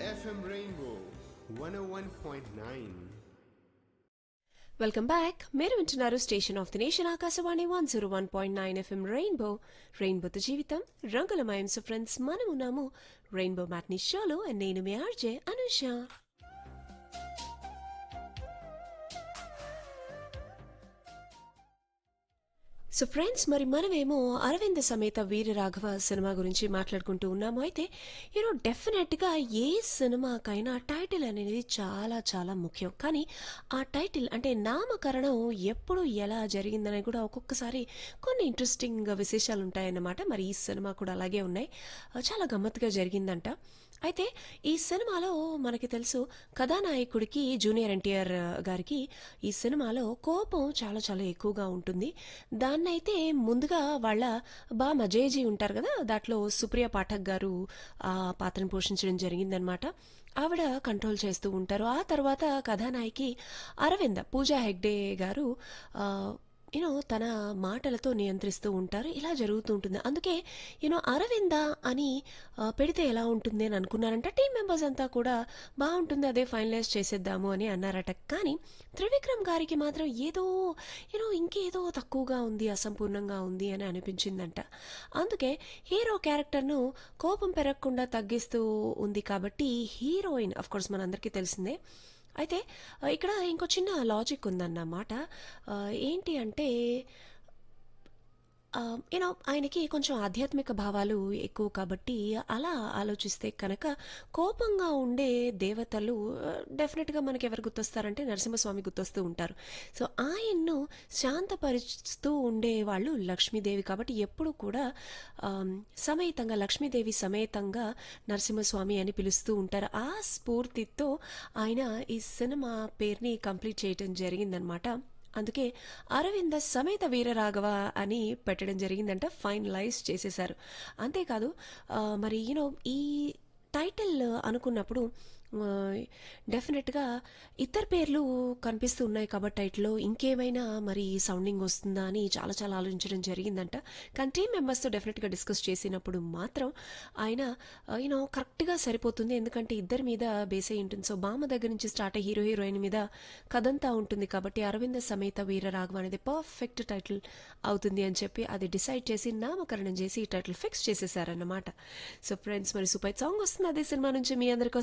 FM Rainbow 101.9. Welcome back మీరు వింటున్నారు station of the nation Akashvani one zero one point nine FM rainbow రెయిన్బోతో జీవితం రంగులమయం సో ఫ్రెండ్స్ మనం ఉన్నాము రెయిన్బో మ్యాట్ని షోలో and నేను మీ ఆర్జే అనుష సో ఫ్రెండ్స్ మరి మనమేమో అరవింద సమేత వీర రాఘవ సినిమా గురించి మాట్లాడుకుంటూ ఉన్నాము అయితే యూనో డెఫినెట్గా ఏ సినిమాకైనా టైటిల్ అనేది చాలా చాలా ముఖ్యం కానీ ఆ టైటిల్ అంటే నామకరణం ఎప్పుడు ఎలా జరిగిందనేది కూడా ఒక్కొక్కసారి కొన్ని ఇంట్రెస్టింగ్ విశేషాలు ఉంటాయన్నమాట మరి ఈ సినిమా కూడా అలాగే ఉన్నాయి చాలా గమ్మత్తుగా జరిగిందంట అయితే ఈ సినిమాలో మనకి తెలుసు కథానాయకుడికి జూనియర్ ఎన్టీఆర్ గారికి ఈ సినిమాలో కోపం చాలా చాలా ఎక్కువగా ఉంటుంది దాన్నైతే ముందుగా వాళ్ళ బామ్మ జేజీ ఉంటారు కదా దాంట్లో సుప్రియ పాఠక్ గారు ఆ పాత్రను పోషించడం జరిగిందనమాట ఆవిడ కంట్రోల్ చేస్తూ ఉంటారు ఆ తర్వాత కథానాయకి అరవింద పూజా హెగ్డే గారు ఆ, యూనో తన మాటలతో నియంత్రిస్తూ ఉంటారు ఇలా జరుగుతూ ఉంటుంది అందుకే యూనో అరవింద అని ఆ, పెడితే ఎలా ఉంటుంది అని అనుకున్నారంట టీం మెంబర్స్ అంతా కూడా బాగుంటుంది అదే ఫైనలైజ్ చేసేద్దాము అని అన్నారట కానీ త్రివిక్రమ్ గారికి మాత్రం ఏదో యూనో ఇంకేదో తక్కువగా ఉంది అసంపూర్ణంగా ఉంది అని అనిపించిందంట అందుకే హీరో క్యారెక్టర్ను కోపం పెరగకుండా తగ్గిస్తూ ఉంది కాబట్టి హీరోయిన్ అఫ్ కోర్స్ మనందరికీ తెలిసిందే అయితే ఆ, ఇక్కడ ఇంకో చిన్న లాజిక్ ఉందన్నమాట ఆ, ఏంటి అంటే యూనో ఆయనకి కొంచెం ఆధ్యాత్మిక భావాలు ఎక్కువ కాబట్టి అలా ఆలోచిస్తే కనుక కోపంగా ఉండే దేవతలు డెఫినెట్గా మనకి ఎవరు గుర్తొస్తారంటే నరసింహస్వామి గుర్తొస్తూ ఉంటారు సో ఆయన్ను శాంతపరుస్తూ ఉండే వాళ్ళు లక్ష్మీదేవి కాబట్టి ఎప్పుడు కూడా ఆమ్, సమేతంగా లక్ష్మీదేవి సమేతంగా నరసింహస్వామి అని పిలుస్తూ ఉంటారు ఆ స్ఫూర్తితో ఆయన ఈ సినిమా పేరుని కంప్లీట్ చేయటం జరిగిందనమాట అందుకే అరవింద సమేత వీరరాఘవ అని పెట్టడం జరిగిందంట ఫైనలైజ్ చేసేశారు అంతేకాదు ఆ, మరి యూనో ఈ టైటిల్ అనుకున్నప్పుడు డెఫినెట్గా ఇతర పేర్లు కనిపిస్తూ ఉన్నాయి కాబట్టి టైటిల్లో ఇంకేమైనా మరి సౌండింగ్ వస్తుందా అని చాలా చాలా ఆలోచించడం జరిగిందంట కానీ టీం మెంబర్స్తో డెఫినెట్గా డిస్కస్ చేసినప్పుడు మాత్రం ఆయన యూనో కరెక్ట్గా సరిపోతుంది ఎందుకంటే ఇద్దరి మీద బేస్ అయి ఉంటుంది సో బామ్మ దగ్గర నుంచి స్టార్ట్ అయ్యి హీరో హీరోయిన్ మీద కథంతా ఉంటుంది కాబట్టి అరవింద సమేత వీర రాఘవ అనేది పర్ఫెక్ట్ టైటిల్ అవుతుంది అని చెప్పి అది డిసైడ్ చేసి నామకరణం చేసి ఈ టైటిల్ ఫిక్స్ చేసేసారన్నమాట సో ఫ్రెండ్స్ మరి సూపర్ సాంగ్ వస్తుంది అదే సినిమా నుంచి మీ అందరికీ